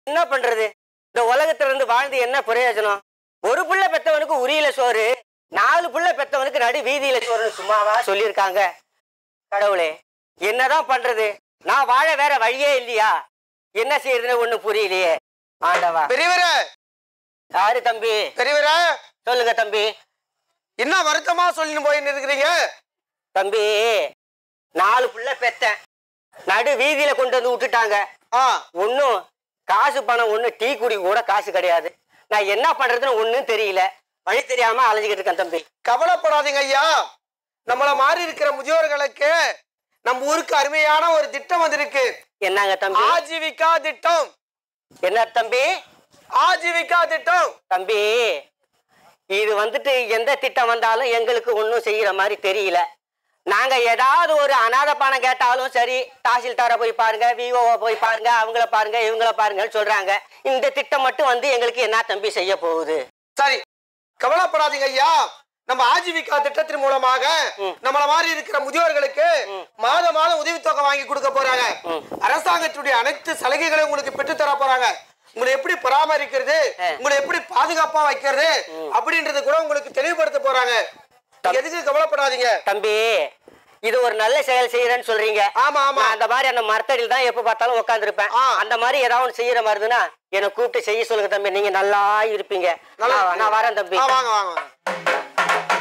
என்ன பண்றது இந்த உலகத்துல இருந்து வாழ்ந்து என்ன பிரயோஜனம் ஒரு புள்ள பெத்தவனுக்கு உரியில சோறு நாலு புள்ள பெத்தவனுக்கு நடு வீதியில சோறுன்னு சும்மாவா சொல்லியிருக்காங்க கடவுளே என்னதான் பண்றது நான் வாழ வேற வழியே இல்லையா என்ன செய்யறதுன்னு ஒண்ணு புரியலையே ஆண்டவா பெரியவரே யாரு தம்பி பெரியவரே சொல்லுங்க தம்பி என்ன வருத்தமா சொல்லின்னு போயின்னு இருக்கிறீங்க தம்பி நாலு புள்ள பெத்தேன் நடு வீதியில கொண்டு வந்து விட்டுட்டாங்க ஆ ஒன்றும் காசு பணம் ஒன்றும் டீ குடி கூட காசு கிடையாது நான் என்ன பண்றதுன்னு ஒன்றும் தெரியல வழி தெரியாம அலைஞ்சிக்கிட்டு இருக்கேன் தம்பி கவலைப்படாதீங்க ஐயா நம்மள மாறி இருக்கிற முதியோர்களுக்கு நம்ம ஊருக்கு அருமையான ஒரு திட்டம் வந்திருக்கு என்னங்க தம்பி ஆஜீவிகா திட்டம் என்ன தம்பி ஆஜீவிகா திட்டம் தம்பி இது வந்துட்டு எந்த திட்டம் வந்தாலும் எங்களுக்கு ஒன்றும் செய்யற மாதிரி தெரியல நாங்க ஏதாவது ஒரு அனாத பணம் கேட்டாலும் சரி தாசில்தாரை போய் பாருங்க விஓவை போய் பாருங்க அவங்கள பாருங்க இவங்கள பாருங்கன்னு சொல்றாங்க இந்த திட்டம் மட்டும் வந்து எங்களுக்கு என்ன தம்பி செய்ய போகுது சரி கவலைப்படாதீங்க ஐயா நம்ம ஆஜீவிகா திட்டத்தின் மூலமாக ம். நம்மள மாதிரி இருக்கிற முதியோர்களுக்கு ம். மாத மாதம் உதவித்தொகை வாங்கி கொடுக்க போறாங்க ம். அரசாங்கத்துடைய அனைத்து சலுகைகளையும் உங்களுக்கு பெற்று தர போறாங்க உங்களை எப்படி பராமரிக்கிறது ஆ. உங்களை எப்படி பாதுகாப்பா வைக்கிறது அப்படின்றது கூட உங்களுக்கு தெளிவுபடுத்த போறாங்க நீங்க எதுக்கு கவலைப்படாதீங்க தம்பி இது ஒரு நல்ல செயல் செய்யறேன்னு சொல்றீங்க ஆமா ஆமா நான் அந்த மாதிரி அந்த மரத்தடியில் தான் எப்ப பார்த்தாலும் உட்காந்துருப்பேன் ஆ. அந்த மாதிரி ஏதாவது ஒன்று செய்யற மாதிரினா என்னை கூப்பிட்டு செய்ய சொல்லுங்க தம்பி நீங்க நல்லா இருப்பீங்க நல்லா நான் நான் வரேன் தம்பி ஆ, வாங்க வாங்க வாங்க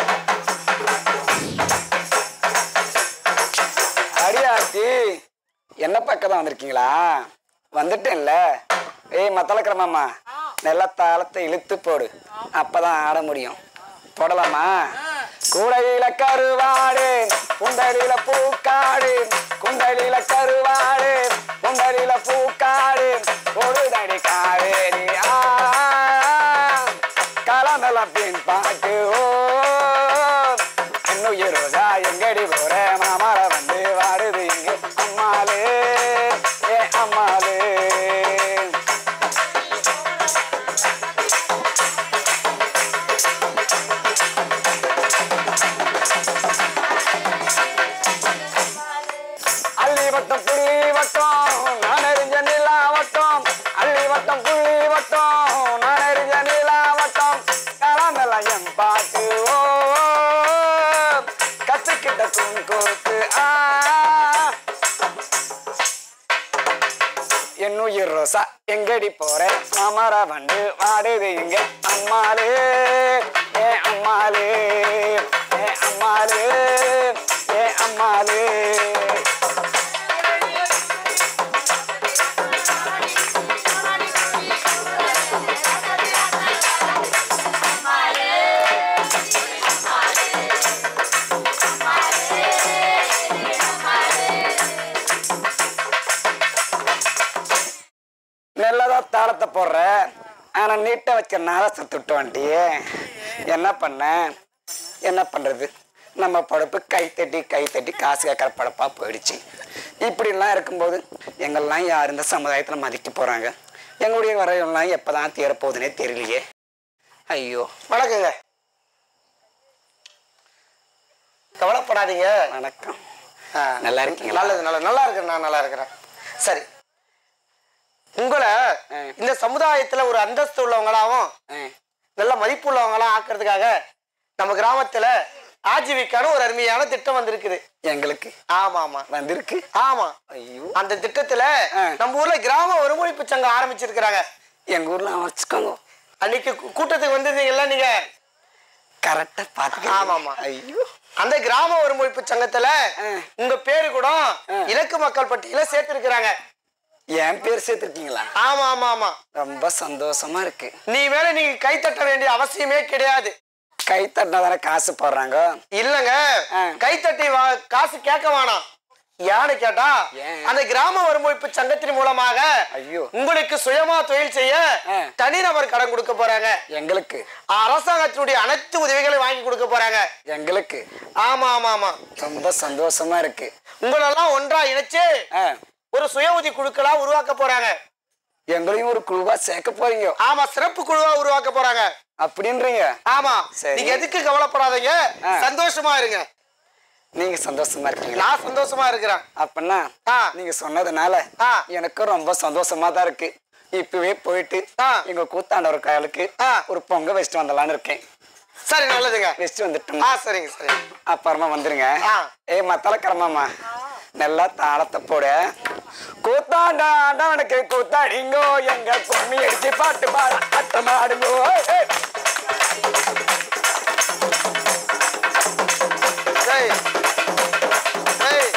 அடியாச்சி என்ன பக்கம் தான் வந்திருக்கீங்களா வந்துட்டேன்ல ஏய் மத்தளக்கிற மாமா நல்ல தாளத்தை இழுத்து போடு அப்பதான் ஆட முடியும் போடலாமா கூடையில கருவாடு குண்டலில பூக்காடு குண்டலில கருவாடு குண்டலில பூக்காடு ஒரு தடி காவேரி ஆ கலந்தெல்லாம் பின் பாட்டு ஓ இன்னும் ரோஜா எங்கடி போற மாமர வந்து வாடுது இங்க அம்மாளே ஏ அம்மாளே அள்ளி வட்டம் புள்ளி வட்டம் நான் அறிஞ்ச நிலா வட்டம் அள்ளி வட்டம் புள்ளி வட்டம் நான் அறிஞ்ச நிலா வட்டம் கலந்தெல்லாம் என் பாட்டு ஓ கத்துக்கிட்ட குங்கோத்து ஆ என்னுயிர் ரோசா எங்கடி போற மாமர வண்டு வாடுது இங்க அம்மாளே ஏ அம்மாளே ஏ அம்மாளே ஏ அம்மாளே நல்லதா தாளத்தை போடுற ஆனா நீட்டை வைக்கிறனால சுத்துட்டு வந்துட்டியே என்ன பண்ண என்ன பண்றது நம்ம படப்பு கை தட்டி கை தட்டி காசு கேட்குற படப்பா போயிடுச்சு இப்படிலாம் இருக்கும்போது எங்கெல்லாம் யார் இந்த சமுதாயத்தில் மதிக்க போறாங்க எங்களுடைய வரையெல்லாம் எப்பதான் தீரப்போகுதுன்னே தெரியலையே ஐயோ வணக்கங்க கவலைப்படாதீங்க வணக்கம் ஆ, நல்லா இருக்கீங்களா? நல்லது நல்லது நல்லா இருக்கிறேன் நான் நல்லா இருக்கிறேன் சரி உங்களை ஆ. இந்த சமுதாயத்துல ஒரு அந்தஸ்து உள்ளவங்களாவும் ஆ, நல்ல மதிப்பு உள்ளவங்களா ஆக்குறதுக்காக நம்ம கிராமத்துல ஆஜீவிக்கான ஒரு அருமையான திட்டம் வந்திருக்குது எங்களுக்கு ஆமா ஆமா வந்திருக்கு ஆமா ஐயோ அந்த திட்டத்துல ஆ. நம்ம ஊர்ல கிராம ஒருங்கிணைப்பு சங்கம் ஆரம்பிச்சிருக்கிறாங்க எங்க ஊர்ல வச்சுக்கோங்க அன்னைக்கு கூ- கூட்டத்துக்கு வந்திருந்தீங்கல்ல நீங்க கரெக்டா பார்த்து ஆமா, ஆமா. ஐயோ அந்த கிராம ஒருங்கிணைப்பு சங்கத்துல ஆ. உங்க பேரு கூட ஆ. இலக்கு மக்கள் பட்டியல சேர்த்திருக்கிறாங்க என் பேர் சேர்த்துருக்கீங்களா ஆமா ஆமா ஆமா ரொம்ப சந்தோஷமா இருக்கு நீ மேல நீங்க கை தட்ட வேண்டிய அவசியமே கிடையாது கை தட்டினா தானே காசு போடுறாங்க இல்லங்க ஆ. கை தட்டி வா- காசு கேட்க வேணாம் யானு கேட்டா ஏன்? அந்த கிராம ஒருங்கிணைப்பு சங்கத்தின் மூலமாக ஐயோ. உங்களுக்கு சுயமா தொழில் செய்ய ஆ. தனிநபர் கடன் கொடுக்க போறாங்க எங்களுக்கு அரசாங்கத்தினுடைய அனைத்து உதவிகளையும் வாங்கி கொடுக்க போறாங்க எங்களுக்கு ஆமா ஆமா ஆமா ரொம்ப சந்தோஷமா இருக்கு உங்களெல்லாம் ஒன்றா இணைச்சு ஆ, ஒரு சுய உதவி குழுக்களா உருவாக்க போறாங்க எங்களையும் ஒரு குழுவா சேர்க்க போறீங்க ஆமா சிறப்பு குழுவா உருவாக்க போறாங்க அப்படின்றீங்க ஆமா சரி. நீங்க எதுக்கு கவலைப்படாதீங்க ஆ. சந்தோஷமா இருங்க நீங்க சந்தோஷமா இருக்கீங்களா நான் சந்தோஷமா இருக்கிறேன் அப்படின்னா ஆ. நீங்க சொன்னதுனால ஆ. எனக்கும் ரொம்ப சந்தோஷமா தான் இருக்கு இப்பவே போயிட்டு ஆ. எங்க கூத்தாண்டவர் காயலுக்கு ஆ. ஒரு பொங்க வச்சுட்டு வந்துடலான்னு இருக்கேன் சரி நல்லதுங்க வச்சுட்டு வந்துட்டோம் ஆ சரிங்க சரி அப்புறமா வந்துருங்க ஆ. ஏ மத்தல கிளம்பாமா நல்லா தாளத்தை போட கூத்தாண்டா ஆண்டவனுக்கு கூத்தாடிங்கோ எங்க கும்மி அடிச்சு பாட்டு பாட அட்டம் ஆடுங்கோ ஏய். டேய். டேய்.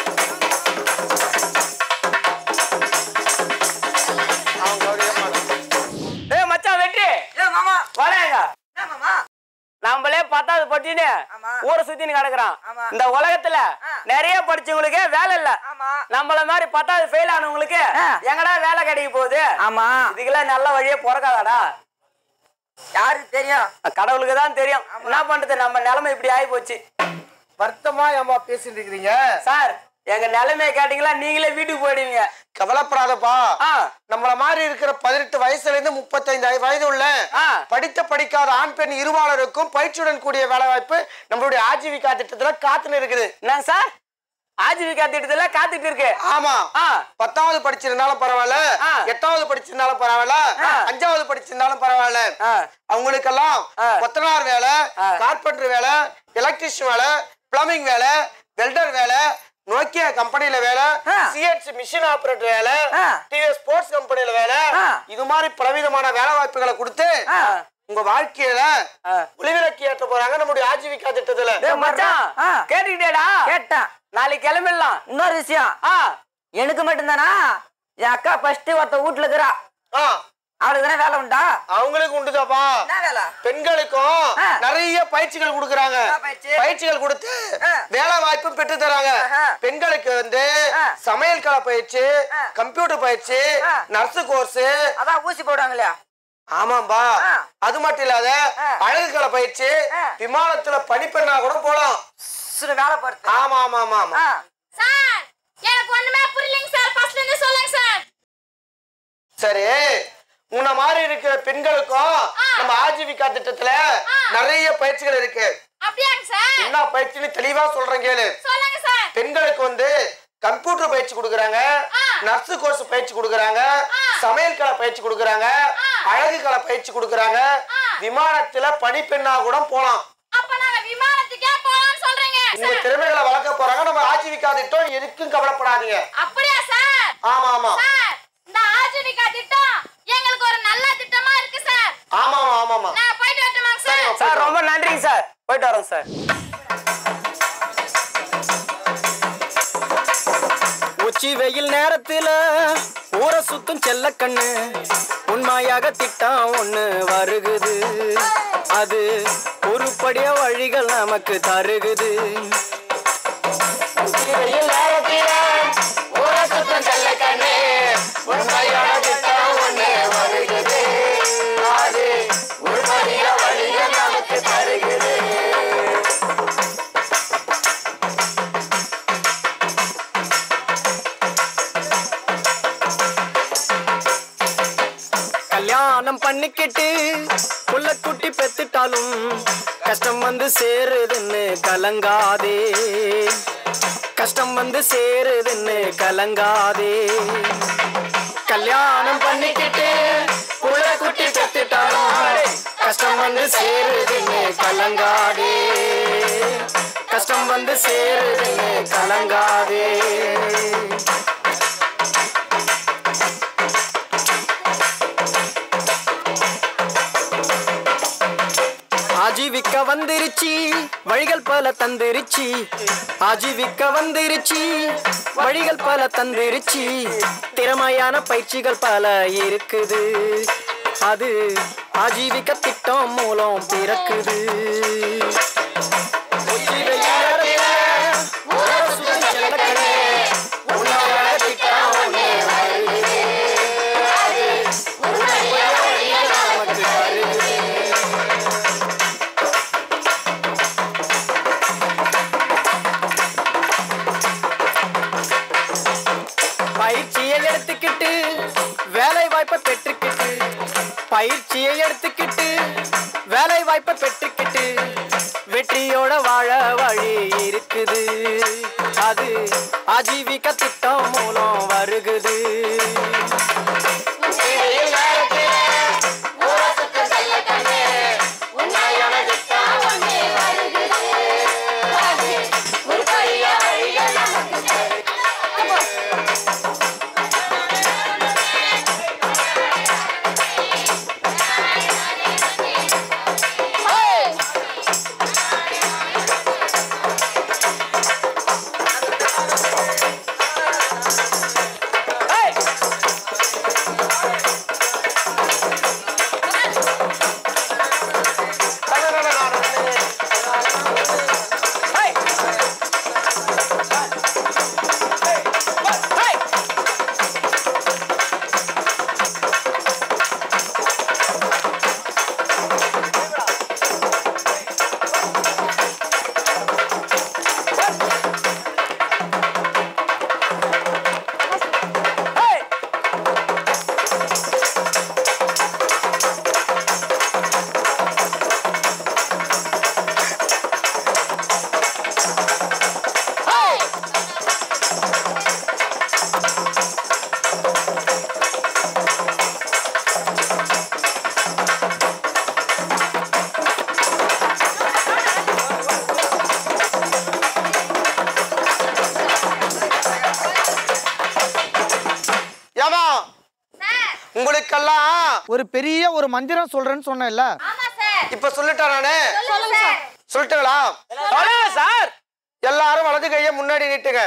அவன் கௌரியே மாட்டான். ஏ மச்சான் வெற்றி மாமா வரையங்க என்ன மாமா நம்மளே பத்தாவது படிச்சுன்னு ஆமா. ஊரை சுத்தின்னு கிடக்குறான் ஆமா. இந்த உலகத்துல ஆ. நிறைய படிச்சவங்களுக்கு வேலை இல்ல ஆமா நம்மள மாதிரி பத்தாவது ஃபெயில் ஆனவங்களுக்கு ஆ. எங்கடா வேலை கிடைக்க போகுது ஆமா இதுக்கெல்லாம் நல்ல வழியே பிறக்காதாடா யாருக்கு தெரியும் கடவுளுக்கு தான் தெரியும் என்ன பண்றது நம்ம நிலைமை இப்படி ஆகி போச்சு வருத்தமா ஏம்மா பேசிட்டு இருக்கிறீங்க சார் எங்க நிலைமையை கேட்டீங்களா நீங்களே வீட்டுக்கு போயிடுவீங்க கவலைப்படாதப்பா ஆ நம்மள மாதிரி இருக்கிற பதினெட்டு வயசுல இருந்து முப்பத்தைந்து வயது உள்ள ஆ. படித்த படிக்காத ஆண் பெண் இருபாலருக்கும் பயிற்சியுடன் கூடிய வேலை வாய்ப்பு நம்மளுடைய ஆஜீவிகா திட்டத்துல காத்துன்னு இருக்குது என்னங்க சார் ஆஜீவிகா திட்டத்துல காத்துட்டு இருக்கு ஆமா ஆ பத்தாவது படிச்சிருந்தாலும் பரவாயில்ல ஆ. எட்டாவது படிச்சிருந்தாலும் பரவாயில்ல ஆ. அஞ்சாவது படிச்சிருந்தாலும் பரவாயில்ல ஆ அவங்களுக்கெல்லாம் ஆ. கொத்தனார் வேலை ஆ. கார்பெண்டர் வேலை எலக்ட்ரிஷியன் வேலை பிளம்பிங் வேலை வெல்டர் வேலை நோக்கியா கம்பெனில வேலை ஆ. சிஹெச் மிஷின் ஆபரேட்டர் வேலை ஆ. டிவிஎஸ் ஸ்போர்ட்ஸ் கம்பெனில வேலை ஆ. இது மாதிரி பலவிதமான வேலை வாய்ப்புகளை கொடுத்து ஆ. உங்க வாழ்க்கையில ஆ. ஒளிவிலக்கு ஏற்ற போறாங்க நம்முடைய ஆஜீவிகா திட்டத்துல டேய் மச்சான் ஆ. கேட்டுக்கிட்டேடா கேட்டேன் நாளைக்கு கிளம்பிடலாம் இன்னொரு விஷயம் ஆ எனக்கு மட்டும்தானா என் அக்கா ஃபர்ஸ்ட் ஒருத்த வீட்டுல இருக்கிறா ஆ, அவளுக்கு தானே வேலை உண்டா அவங்களுக்கு உண்டுதாப்பா என்ன வேலை பெண்களுக்கும் ஆ. நிறைய பயிற்சிகள் கொடுக்கறாங்க என்ன பயிற்சி? பயிற்சிகள் கொடுத்து ஆ. வேலை வாய்ப்பும் பெற்று தராங்க ஆஹா. பெண்களுக்கு வந்து ஆ. சமையல் கலை பயிற்சி ஆ. கம்ப்யூட்டர் பயிற்சி ஆ. நர்ஸ் கோர்ஸ் அதான் ஊசி போடுவாங்க இல்லையா ஆமாம்பா ஆ. அது மட்டும் இல்லாத ஆ. அழகு கலை பயிற்சி ஆ. விமானத்துல பணிப்பெண்ணா கூட போலாம் சிறு வேலை பார்த்து ஆமா ஆமா ஆமா ஆமா ஆ சார் எனக்கு ஒண்ணுமே புரியலைங்க சார் ஃபர்ஸ்ட்ல இருந்து சொல்லுங்க சார் சரி உன்ன மாதிரி இருக்கிற பெண்களுக்கும் நம்ம ஆஜீவிகா திட்டத்துல நிறைய பயிற்சிகள் இருக்கு அப்படியாங்க சார் என்ன பயிற்சின்னு தெளிவா சொல்றேன் கேளு சொல்லுங்க சார் பெண்களுக்கு வந்து கம்ப்யூட்டர் பயிற்சி கொடுக்குறாங்க ஆ. நர்ஸ் கோர்ஸ் பயிற்சி கொடுக்குறாங்க சமையல் கலை பயிற்சி கொடுக்குறாங்க அழகு கலை பயிற்சி கொடுக்குறாங்க ஆ. விமானத்துல பணிப்பெண்ணா கூட போலாம் அப்ப நாங்க விமானத்துக்கே போலாம்னு சொல்றீங்க உங்க சார் திறமைகளை வளர்க்க போறாங்க நம்ம ஆஜீவிகா திட்டம் எதுக்கும் கவலைப்படாதீங்க அப்படியா சார் ஆமா ஆமா சார் இந்த ஆஜீவிகா திட்டம் எங்களுக்கு ஒரு நல்ல திட்டமா இருக்கு சார் ஆமா ஆமா ஆமா ஆமா நான் போயிட்டு வரட்டுமாங்க சார் சரிம்மா. சார் ரொம்ப நன்றிங்க சார் போயிட்டு வரோம் சார் உச்சி வெயில் நேரத்துல ஊரை சுத்தும் செல்ல கண்ணு உண்மையாக திட்டம் ஒண்ணு வருகுது அது உருப்படிய வழிகள் நமக்கு தருகுது உச்சி வெயில் நேரத்தில ஊரை சுத்தும் செல்ல கண்ணு உண்மையாக திட்டம் ஒண்ணு வருகுது அது உருப்படிய வழிகள் நமக்கு தருகுது கல்யாணம் பண்ணிக்கிட்டு புள்ள குட்டி பெத்துட்டாலும் கஷ்டம் வந்து சேருதுன்னு கலங்காதே கஷ்டம் வந்து சேருதுன்னு கலங்காதே கல்யாணம் பண்ணிக்கிட்டு புள்ள குட்டி பெத்துட்டாலும் கஷ்டம் வந்து சேருதுன்னு கலங்காதே கஷ்டம் வந்து சேருதுன்னு கலங்காதே ஆஜீவிக்க வந்துருச்சு வழிகள் பல தந்திருச்சு ஆஜீவிக்க வந்துருச்சு வழிகள் பல தந்திருச்சு திறமையான பயிற்சிகள் பல இருக்குது அது ஆஜீவிக்க திட்டம் மூலம் பிறக்குது உச்சி வெயில் நேரத்தில ஊரை சுத்தி செல்லக்கண்ணே, உன்னோட திட்டம் ஒண்ணு வருகுது. அது உன்னுடைய வழிகள் நமக்கு தருகுது. பயிற்சியை எடுத்துக்கிட்டு வேலை வாய்ப்பை பெற்றுக்கிட்டு பயிற்சியை எடுத்துக்கிட்டு வேலை வாய்ப்பை பெற்றுக்கிட்டு வெற்றியோட வாழ வழி இருக்குது அது ஆஜீவிக திட்டம் மூலம் வருகுது மக்களுக்கெல்லாம் ஒரு பெரிய ஒரு மந்திரம் சொல்றேன்னு சொன்னேன்ல ஆமா சார் இப்ப சொல்லிட்டேன் நானு சொல்லுங்க சார் சொல்லட்டுங்களா சொல்லுங்க சார் எல்லாரும் வலது கையை முன்னாடி நீட்டுங்க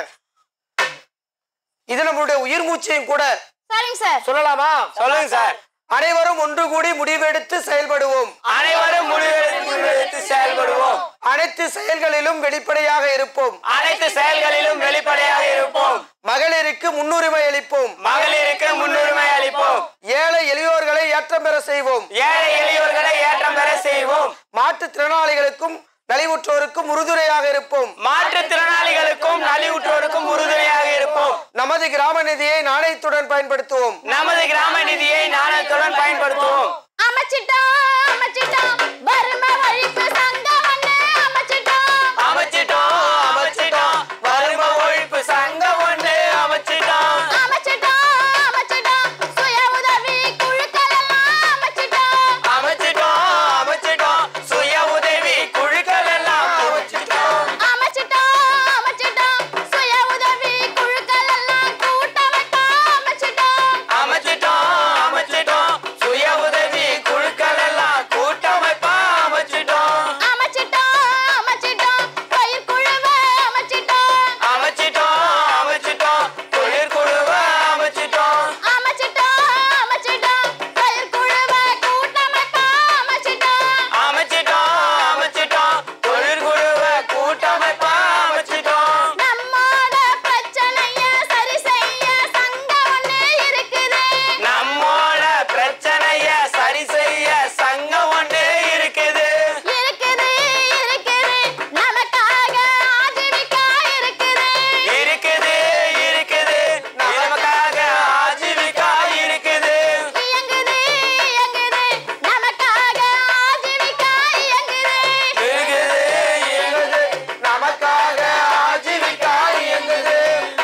இது நம்மளுடைய உயிர் மூச்சையும் கூட சரிங்க சார் சொல்லலாமா சொல்லுங்க சார் அனைவரும் ஒன்று கூடி முடிவெடுத்து செயல்படுவோம் அனைவரும் முடிவெடுத்து செயல்படுவோம் அனைத்து செயல்களிலும் வெளிப்படையாக இருப்போம் அனைத்து செயல்களிலும் வெளிப்படையாக இருப்போம் மகளிருக்கு முன்னுரிமை அளிப்போம் மகளிருக்கு முன்னுரிமை அளிப்போம் ஏழை எளியோர்களை ஏற்றம் பெற செய்வோம் ஏழை எளியோர்களை ஏற்றம் பெற செய்வோம் மாற்றுத்திறனாளிகளுக்கும் நலிவுற்றோருக்கும் உறுதுணையாக இருப்போம் மாற்றுத்திறனாளிகளுக்கும் நலிவுற்றோருக்கும் உறுதுணையாக இருப்போம் நமது கிராம நிதியை நாணயத்துடன் பயன்படுத்துவோம் நமது கிராம நிதியை நாணயத்துடன் பயன்படுத்துவோம் அமைச்சிட்டோம் அமைச்சிட்டோம் வறுமை ஒழிப்பு சங்கம் ஒண்ணு அமைச்சிட்டோம் அமைச்சிட்டோம் அமைச்சிட்டோம் வறுமை ஒழிப்பு சங்கம் ஒண்ணு அமைச்சிட்டோம் அமைச்சிட்டோம் அமைச்சிட்டோம் சுய உதவி குழுக்கள் எல்லாம் அமைச்சிட்டோம் அமைச்சிட்டோம் அமைச்சிட்டோம் சுய உதவி குழுக்கள் எல்லாம் அமைச்சிட்டோம் அமைச்சிட்டோம் அமைச்சிட்டோம் சுய உதவி குழுக்கள் எல்லாம் கூட்டமைப்பா அமைச்சிட்டோம் அமைச்சிட்டோம் அமைச்சிட்டோம் சுய உதவி குழுக்கள் எல்லாம் கூட்டமைப்பா அமைச்சிட்டோம் அமைச்சிட்டோம் அமைச்சிட்டோம் பயிர் குழுவை அமைச்சிட்டோம் அமைச்சிட்டோம் அமைச்சிட்டோம் தொழிற்குழுவை அமைச்சிட்டோம் அமைச்சிட்டோம் அமைச்சிட்டோம் பயிர் குழுவை கூட்டமைப்பா அமைச்சிட்டோம் அமைச்சிட்டோம் அமைச்சிட்டோம் தொழிற்குழுவை கூட்டமைப்பா அமைச்சிட்டோம் நம்மோட பிரச்சனைய சரி செய்ய சங்கம் ஒண்ணு இருக்குது நம்மோட பிரச்சனைய சரி செய்ய சங்கம் ஒண்ணு இருக்குது இருக்குது இருக்குது நமக்காக ஆஜீவிக்கா இருக்குது இருக்குது இருக்குது நமக்காக ஆஜீவிகா இருக்குது இயங்குது இயங்குது நமக்காக ஆஜீவிக்கா இயங்குது இருக்குது இருக்குது நமக்காக ஆஜீவிகா இயங்குது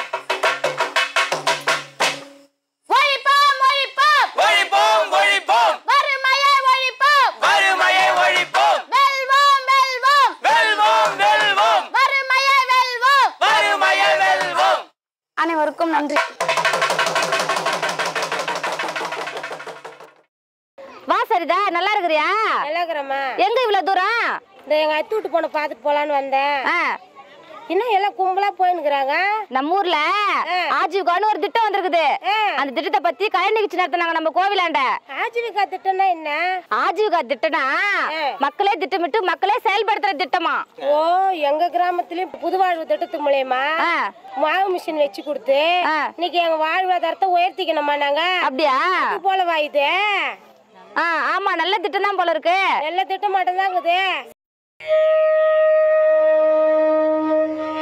ஒழிப்போம் ஒழிப்போம் ஒழிப்போம் ஒழிப்போம் வறுமையை ஒழிப்போம் வறுமையை ஒழிப்போம் வெல்வோம் வெல்வோம் வெல்வோம் வெல்வோம் வறுமையை வெல்வோம் வறுமையை வெல்வோம் அனைவருக்கும் நன்றி வா சரிதா நல்லா இருக்கிறியா நல்லாக்கிறம்மா எங்க இவ்வளவு தூரம் இந்த எங்க அத்தி விட்டு போன பார்த்துட்டு போலான்னு வந்தேன் ஆ, இன்னும் எல்லாம் கும்பலா போயின்னுக்குறாங்க நம்ம ஊர்ல ஆஜீவ்கான்னு ஒரு திட்டம் வந்திருக்குது ஆ. அந்த திட்டத்தை பத்தி கலை நிகழ்ச்சி நடத்தினாங்க நம்ம கோவிலாண்ட ஆஜீவிகா திட்டம்னா என்ன ஆஜீவிகா திட்டம்னா ஆ. மக்களே திட்டமிட்டு மக்களே செயல்படுத்துற திட்டமா ஓ எங்க கிராமத்துலயும் புது வாழ்வு திட்டத்து மூலயமா ஆ. மாவு மிஷின் வச்சு கொடுத்து ஆ. இன்னைக்கு எங்க வாழ்வாதாரத்தை உயர்த்திக்கணுமா நாங்க அப்படியா இது போல வாயுது ஆ ஆமா நல்ல திட்டம் தான் போல இருக்கு நல்ல திட்டம் மட்டும் தான் இருக்குது